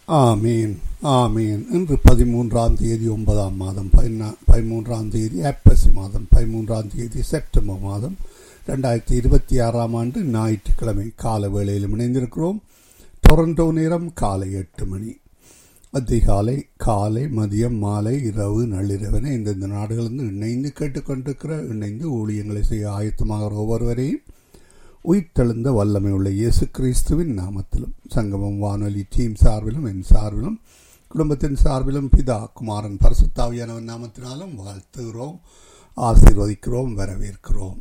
ஆமீன் ஆமீன் இன்று பதிமூன்றாம் தேதி ஒன்பதாம் மாதம் பதினா பதிமூன்றாம் தேதி ஏப்ரசி மாதம் பதிமூன்றாம் தேதி செப்டம்பர் மாதம் ரெண்டாயிரத்தி இருபத்தி ஆறாம் ஆண்டு ஞாயிற்றுக்கிழமை கால வேளையில் இணைந்திருக்கிறோம் டொரண்டோ நேரம் காலை எட்டு மணி அதிகாலை காலை மதியம் மாலை இரவு நள்ளிரவென இந்தந்த நாடுகளிலிருந்து இணைந்து கேட்டுக்கொண்டிருக்கிற இணைந்து ஊழியங்களை செய்ய ஆயத்தமாகிற ஒவ்வொருவரையும் உயிர்த்தெழுந்த வல்லமை உள்ள இயேசு கிறிஸ்துவின் நாமத்திலும் சங்கமம் வானொலி டீம் சார்பிலும் என் சார்பிலும் குடும்பத்தின் சார்பிலும் பிதா குமாரன் பரசுத்தாவியானவன் நாமத்தினாலும் வாழ்த்துகிறோம் ஆசீர்வதிக்கிறோம் வரவேற்கிறோம்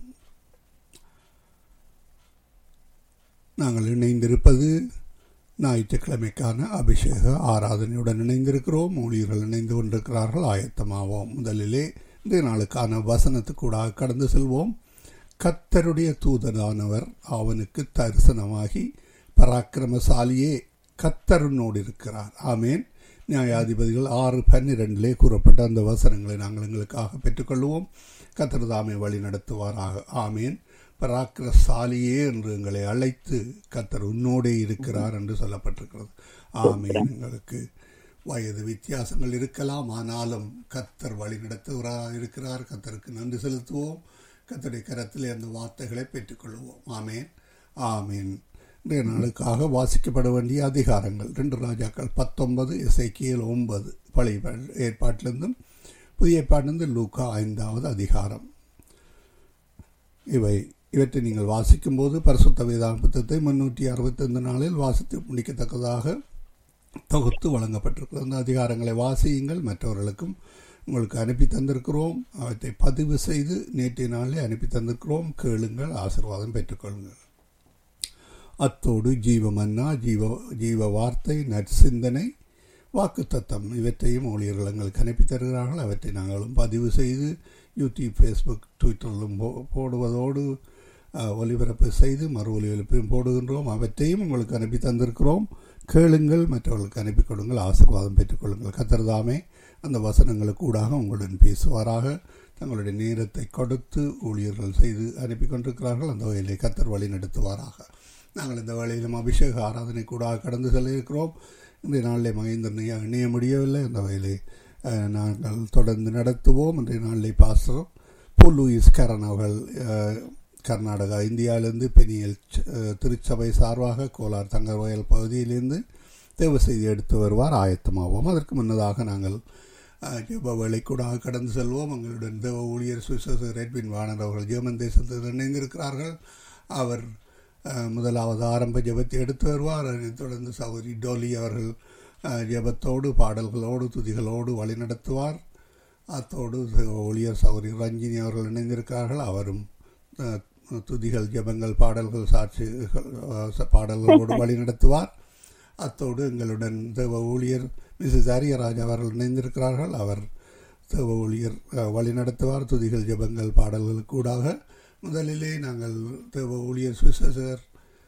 நாங்கள் இணைந்திருப்பது ஞாயிற்றுக்கிழமைக்கான அபிஷேக ஆராதனையுடன் இணைந்திருக்கிறோம் ஊழியர்கள் இணைந்து கொண்டிருக்கிறார்கள் ஆயத்தமாவோம் முதலிலே இந்த நாளுக்கான வசனத்துக்கூடாக கடந்து செல்வோம் கத்தருடைய தூதனானவர் அவனுக்கு தரிசனமாகி பராக்கிரமசாலியே கத்தருனோடு இருக்கிறார் ஆமேன் நியாயாதிபதிகள் ஆறு பன்னிரெண்டிலே கூறப்பட்ட அந்த வசனங்களை நாங்கள் எங்களுக்காக பெற்றுக்கொள்வோம் கத்தர் தாமே வழி நடத்துவாராக ஆமேன் பராக்கிரசாலியே என்று எங்களை அழைத்து கத்தர் உன்னோடே இருக்கிறார் என்று சொல்லப்பட்டிருக்கிறது ஆமேன் எங்களுக்கு வயது வித்தியாசங்கள் இருக்கலாம் ஆனாலும் கத்தர் வழி நடத்துகிறார் இருக்கிறார் கத்தருக்கு நன்றி செலுத்துவோம் கத்தருடைய கரத்தில் அந்த வார்த்தைகளை பெற்றுக்கொள்வோம் ஆமேன் ஆமேன் இன்றைய நாளுக்காக வாசிக்கப்பட வேண்டிய அதிகாரங்கள் ரெண்டு ராஜாக்கள் பத்தொன்பது இசைக்கியல் ஒன்பது பழைய ஏற்பாட்டிலிருந்தும் புதிய ஏற்பாட்டிலிருந்து லூக்கா ஐந்தாவது அதிகாரம் இவை இவற்றை நீங்கள் வாசிக்கும்போது பரிசுத்த வேதான புத்தகத்தை முன்னூற்றி அறுபத்தைந்து நாளில் வாசித்து முடிக்கத்தக்கதாக தொகுத்து வழங்கப்பட்டிருக்கிறது அந்த அதிகாரங்களை வாசியுங்கள் மற்றவர்களுக்கும் உங்களுக்கு அனுப்பி தந்திருக்கிறோம் அவற்றை பதிவு செய்து நேற்றைய நாளில் அனுப்பி தந்திருக்கிறோம் கேளுங்கள் ஆசிர்வாதம் பெற்றுக்கொள்ளுங்கள் அத்தோடு ஜீவமன்னா ஜீவ ஜீவ வார்த்தை நற்சிந்தனை வாக்கு தத்தம் இவற்றையும் ஊழியர்கள் எங்களுக்கு அனுப்பி தருகிறார்கள் அவற்றை நாங்களும் பதிவு செய்து யூடியூப் ஃபேஸ்புக் ட்விட்டரிலும் போடுவதோடு ஒலிபரப்பு செய்து மறு ஒலிபரப்பையும் போடுகின்றோம் அவற்றையும் உங்களுக்கு அனுப்பி தந்திருக்கிறோம் கேளுங்கள் மற்றவர்களுக்கு அனுப்பி கொடுங்கள் ஆசீர்வாதம் பெற்றுக்கொள்ளுங்கள் கத்தர்தாமே அந்த வசனங்களுக்கு ஊடாக உங்களுடன் பேசுவாராக தங்களுடைய நேரத்தை கொடுத்து ஊழியர்கள் செய்து அனுப்பி கொண்டிருக்கிறார்கள் அந்த வகையிலே கத்தர் வழி நடத்துவாராக நாங்கள் இந்த வேளையிலும் அபிஷேக ஆராதனை கூட கடந்து செல்ல இருக்கிறோம் இன்றைய நாளிலே மகேந்திரனையா இணைய முடியவில்லை அந்த வகையிலே நாங்கள் தொடர்ந்து நடத்துவோம் இன்றைய நாளிலே பாசுறோம் போல் லூயிஸ் கரண் அவர்கள் கர்நாடகா இந்தியாவிலிருந்து பெனியல் திருச்சபை சார்பாக கோலார் தங்கர் வயல் பகுதியிலிருந்து தேவ செய்தி எடுத்து வருவார் ஆயத்தமாவோம் அதற்கு முன்னதாக நாங்கள் ஜெப வேலைக்கூடாக கடந்து செல்வோம் எங்களுடன் தேவ ஊழியர் சுவிசேஷ ரெட்வின் வாணர் அவர்கள் ஜெர்மன் தேசத்தில் இணைந்திருக்கிறார்கள் அவர் முதலாவது ஆரம்ப ஜெபத்தை எடுத்து வருவார் அதனைத் தொடர்ந்து சௌரி டோலி அவர்கள் ஜெபத்தோடு பாடல்களோடு துதிகளோடு வழிநடத்துவார் அத்தோடு ஊழியர் சௌரி ரஞ்சினி அவர்கள் இணைந்திருக்கிறார்கள் அவரும் துதிகள் ஜெபங்கள் பாடல்கள் சாட்சிகள் பாடல்களோடு வழி நடத்துவார் அத்தோடு எங்களுடன் தேவ ஊழியர் மிஸ்ஸஸ் அரியராஜ் அவர்கள் இணைந்திருக்கிறார்கள் அவர் தேவ ஊழியர் வழி நடத்துவார் துதிகள் ஜெபங்கள் பாடல்கள் கூடாக முதலிலே நாங்கள் தேவ ஊழியர் சுவிசேஷர்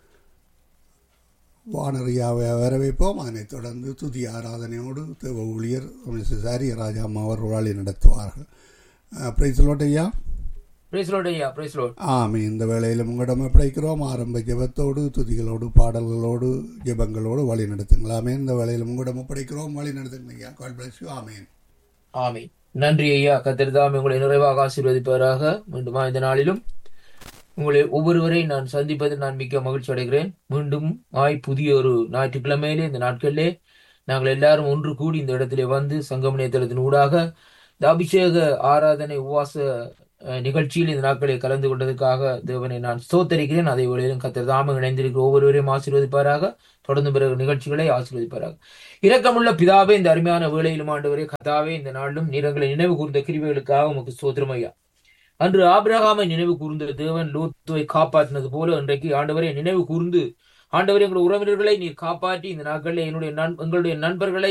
வானரியாவை வரவேற்போம் அதனைத் தொடர்ந்து துதி ஆராதனையோடு தேவ ஊழியர் மிஸ்ஸஸ் அரியராஜா அம்மா அவர் வழி நடத்துவார்கள் பிரைஸ்லோட்டையா ஆமே இந்த வேளையில் உங்களிடம் ஒப்படைக்கிறோம் ஆரம்ப ஜெபத்தோடு துதிகளோடு பாடல்களோடு ஜெபங்களோடு வழி நடத்துங்களாமே இந்த வேளையில் உங்களிடம் ஒப்படைக்கிறோம் வழி நடத்துங்க ஐயா கால் பிளஸ் ஆமேன் ஆமே நன்றி ஐயா கத்திரதாம் உங்களை நிறைவாக ஆசீர்வதிப்பவராக மீண்டுமா இந்த நாளிலும் உங்களை ஒவ்வொருவரை நான் சந்திப்பதில் நான் மிக்க மகிழ்ச்சி அடைகிறேன் மீண்டும் ஆய் புதிய ஒரு ஞாயிற்றுக்கிழமையிலே இந்த நாட்களிலே நாங்கள் எல்லாரும் ஒன்று கூடி இந்த இடத்திலே வந்து சங்கமணியத்தளத்தின் ஊடாக இந்த அபிஷேக ஆராதனை உவாச நிகழ்ச்சியில் இந்த நாட்களை கலந்து கொண்டதுக்காக தேவனை நான் ஸ்தோத்தரிக்கிறேன் அதே வேளையிலும் கத்தர் தாம இணைந்திருக்கிற ஒவ்வொருவரையும் ஆசீர்வதிப்பாராக தொடர்ந்து பிறகு நிகழ்ச்சிகளை ஆசீர்வதிப்பாராக இரக்கமுள்ள பிதாவே இந்த அருமையான வேளையிலும் ஆண்டவரே கதாவே இந்த நாளிலும் நிறங்களை நினைவு கூர்ந்த கிருவிகளுக்காக உமக்கு சோத்திரம் ஐயா அன்று ஆபிரகாமை நினைவு கூர்ந்த தேவன் லோத்துவை காப்பாற்றினது போல இன்றைக்கு ஆண்டவரை நினைவு கூர்ந்து ஆண்டவர் எங்களுடைய உறவினர்களை நீர் காப்பாற்றி இந்த நாட்களில் என்னுடைய எங்களுடைய நண்பர்களை